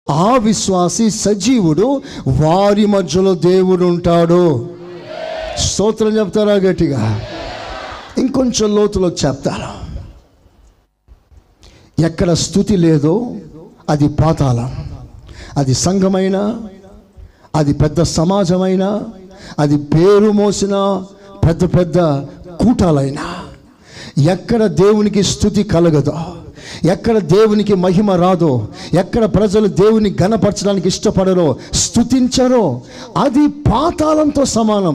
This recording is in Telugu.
ఆ విశ్వాసి సజీవుడు వారి మధ్యలో దేవుడు ఉంటాడు స్తోత్రం చెప్తారా గట్టిగా ఇంకొంచెం లోతులోకి చెప్తారా ఎక్కడ స్థుతి లేదో అది పాతాళం అది సంఘమైనా అది పెద్ద సమాజమైనా అది పేరు మోసిన పెద్ద పెద్ద కూటాలైనా ఎక్కడ దేవునికి స్థుతి కలగదో ఎక్కడ దేవునికి మహిమ రాదో ఎక్కడ ప్రజలు దేవుని గణపరచడానికి ఇష్టపడరో స్థుతించరో అది పాతాళంతో సమానం